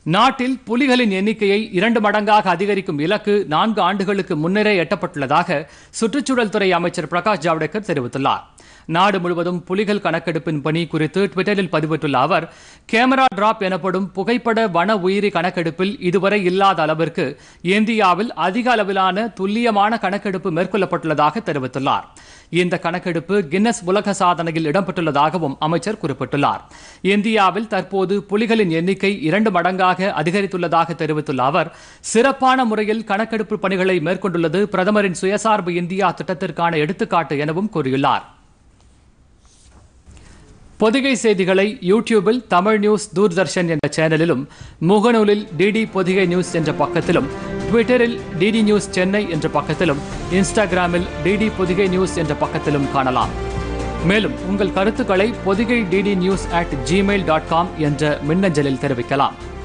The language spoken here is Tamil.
நாட்டில் புலிகளின் எண்ணிக்கையை இரண்டு மடங்காக அதிகரிக்கும் இலக்கு நான்கு ஆண்டுகளுக்கு முன்னரே எட்டப்பட்டுள்ளதாக சுற்றுச்சூழல் துறை அமைச்சர் பிரகாஷ் ஜவடேகர் தெரிவித்துள்ளார் நாடு முழுவதும் புலிகள் கணக்கெடுப்பின் பணி குறித்து ட்விட்டரில் பதிவிட்டுள்ள அவர் கேமரா டிராப் எனப்படும் புகைப்பட வன உயிரி கணக்கெடுப்பில் இதுவரை இல்லாத அளவிற்கு இந்தியாவில் அதிக அளவிலான துல்லியமான கணக்கெடுப்பு மேற்கொள்ளப்பட்டுள்ளதாக தெரிவித்துள்ளார் இந்த கணக்கெடுப்பு கின்னஸ் உலக சாதனையில் இடம்பெற்றுள்ளதாகவும் அமைச்சர் குறிப்பிட்டுள்ளார் இந்தியாவில் தற்போது புலிகளின் எண்ணிக்கை இரண்டு மடங்காக அதிகரித்துள்ளதாக தெரிவித்துள்ள அவர் சிறப்பான முறையில் கணக்கெடுப்பு பணிகளை மேற்கொண்டுள்ளது பிரதமரின் சுயசார்பு இந்தியா திட்டத்திற்கான எடுத்துக்காட்டு எனவும் கூறியுள்ளார் பொதிகை செய்திகளை யூடியூபில் தமிழ் நியூஸ் தூர்தர்ஷன் என்ற சேனலிலும் முகநூலில் டிடி பொதிகை நியூஸ் என்ற பக்கத்திலும் ட்விட்டரில் டிடி நியூஸ் சென்னை என்ற பக்கத்திலும் இன்ஸ்டாகிராமில் டிடி பொதிகை நியூஸ் என்ற பக்கத்திலும் காணலாம் மேலும் உங்கள் கருத்துக்களை Pothigai DD news at Gmail dot com என்ற மின்னஞ்சலில் தெரிவிக்கலாம்